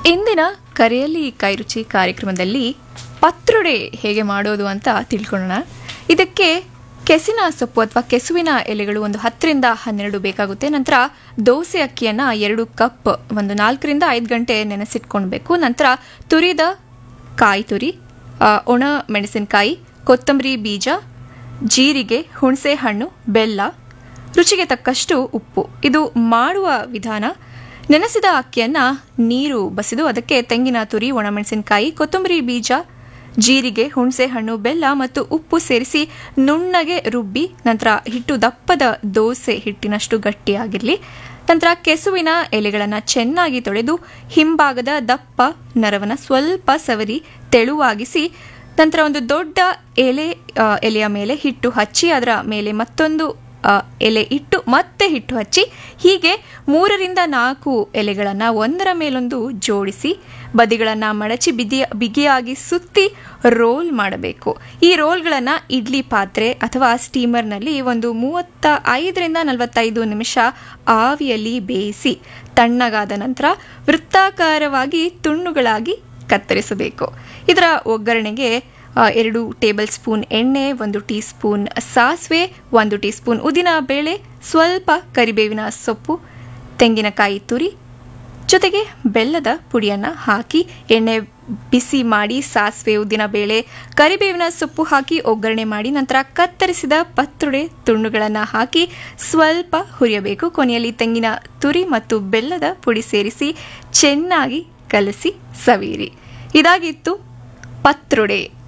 ಇಂದಿನ ಕರೆಯಲ್ಲಿ ಕೈರುಚಿ ಕಾರ್ಯಕ್ರಮದಲ್ಲಿ ಪತ್ರೊಡೆ ಹೇಗೆ ಮಾಡೋದು ಅಂತ ತಿಳ್ಕೊಳ್ಳೋಣ ಇದಕ್ಕೆ ಕೆಸಿನ ಸೊಪ್ಪು ಅಥವಾ ಕೆಸುವಿನ ಎಲೆಗಳು ಒಂದು ಹತ್ತರಿಂದ ಹನ್ನೆರಡು ಬೇಕಾಗುತ್ತೆ ನಂತರ ದೋಸೆ ಅಕ್ಕಿಯನ್ನು ಎರಡು ಕಪ್ ಒಂದು ನಾಲ್ಕರಿಂದ ಐದು ಗಂಟೆ ನೆನೆಸಿಟ್ಕೊಳ್ಬೇಕು ನಂತರ ತುರಿದ ಕಾಯಿ ತುರಿ ಆ, ಒಣ ಮೆಣಸಿನಕಾಯಿ ಕೊತ್ತಂಬರಿ ಬೀಜ ಜೀರಿಗೆ ಹುಣಸೆ ಹಣ್ಣು ಬೆಲ್ಲ ರುಚಿಗೆ ತಕ್ಕಷ್ಟು ಉಪ್ಪು ಇದು ಮಾಡುವ ವಿಧಾನ ನೆನೆಸಿದ ಅಕ್ಕಿಯನ್ನು ನೀರು ಬಸಿದು ಅದಕ್ಕೆ ತೆಂಗಿನ ತುರಿ ಒಣಮೆಣಸಿನಕಾಯಿ ಕೊತ್ತಂಬರಿ ಬೀಜ ಜೀರಿಗೆ ಹುಣಸೆ ಹಣ್ಣು ಬೆಲ್ಲ ಮತ್ತು ಉಪ್ಪು ಸೇರಿಸಿ ನುಣ್ಣಗೆ ರುಬ್ಬಿ ನಂತರ ಹಿಟ್ಟು ದಪ್ಪದ ದೋಸೆ ಹಿಟ್ಟಿನಷ್ಟು ಗಟ್ಟಿಯಾಗಿರಲಿ ನಂತರ ಕೆಸುವಿನ ಎಲೆಗಳನ್ನು ಚೆನ್ನಾಗಿ ತೊಳೆದು ಹಿಂಭಾಗದ ದಪ್ಪ ನರವನ್ನು ಸ್ವಲ್ಪ ಸವರಿ ತೆಳುವಾಗಿಸಿ ನಂತರ ಒಂದು ದೊಡ್ಡ ಎಲೆ ಆ, ಎಲೆಯ ಮೇಲೆ ಹಿಟ್ಟು ಹಚ್ಚಿ ಅದರ ಮೇಲೆ ಮತ್ತೊಂದು ಆ, ಎಲೆ ಇಟ್ಟು ಮತ್ತೆ ಹಿಟ್ಟು ಹಚ್ಚಿ ಹೀಗೆ ಮೂರರಿಂದ ನಾಲ್ಕು ಎಲೆಗಳನ್ನು ಒಂದರ ಮೇಲೊಂದು ಜೋಡಿಸಿ ಬದಿಗಳನ್ನು ಮಡಚಿ ಬಿದಿಯ ಬಿಗಿಯಾಗಿ ಸುತ್ತಿ ರೋಲ್ ಮಾಡಬೇಕು ಈ ರೋಲ್ಗಳನ್ನು ಇಡ್ಲಿ ಪಾತ್ರೆ ಅಥವಾ ಸ್ಟೀಮರ್ನಲ್ಲಿ ಒಂದು ಮೂವತ್ತ ಐದರಿಂದ ನಲವತ್ತೈದು ನಿಮಿಷ ಆವಿಯಲ್ಲಿ ಬೇಯಿಸಿ ತಣ್ಣಗಾದ ನಂತರ ವೃತ್ತಾಕಾರವಾಗಿ ತುಂಡುಗಳಾಗಿ ಕತ್ತರಿಸಬೇಕು ಇದರ ಒಗ್ಗರಣೆಗೆ ಆ, ಎರಡು ಟೇಬಲ್ ಸ್ಪೂನ್ ಎಣ್ಣೆ ಒಂದು ಟೀ ಸ್ಪೂನ್ ಸಾಸಿವೆ ಒಂದು ಟೀ ಸ್ಪೂನ್ ಉದಿನ ಬೇಳೆ ಸ್ವಲ್ಪ ಕರಿಬೇವಿನ ಸೊಪ್ಪು ತೆಂಗಿನಕಾಯಿ ತುರಿ ಜೊತೆಗೆ ಬೆಲ್ಲದ ಪುಡಿಯನ್ನು ಹಾಕಿ ಎಣ್ಣೆ ಬಿಸಿ ಮಾಡಿ ಸಾಸಿವೆ ಉದ್ದಿನ ಬೇಳೆ ಕರಿಬೇವಿನ ಸೊಪ್ಪು ಹಾಕಿ ಒಗ್ಗರಣೆ ಮಾಡಿ ನಂತರ ಕತ್ತರಿಸಿದ ಪತ್ರೊಡೆ ತುಂಡುಗಳನ್ನು ಹಾಕಿ ಸ್ವಲ್ಪ ಹುರಿಯಬೇಕು ಕೊನೆಯಲ್ಲಿ ತೆಂಗಿನ ತುರಿ ಮತ್ತು ಬೆಲ್ಲದ ಪುಡಿ ಸೇರಿಸಿ ಚೆನ್ನಾಗಿ ಕಲಸಿ ಸವಿಯಿರಿ ಇದಾಗಿತ್ತು ಪತ್ರೊಡೆ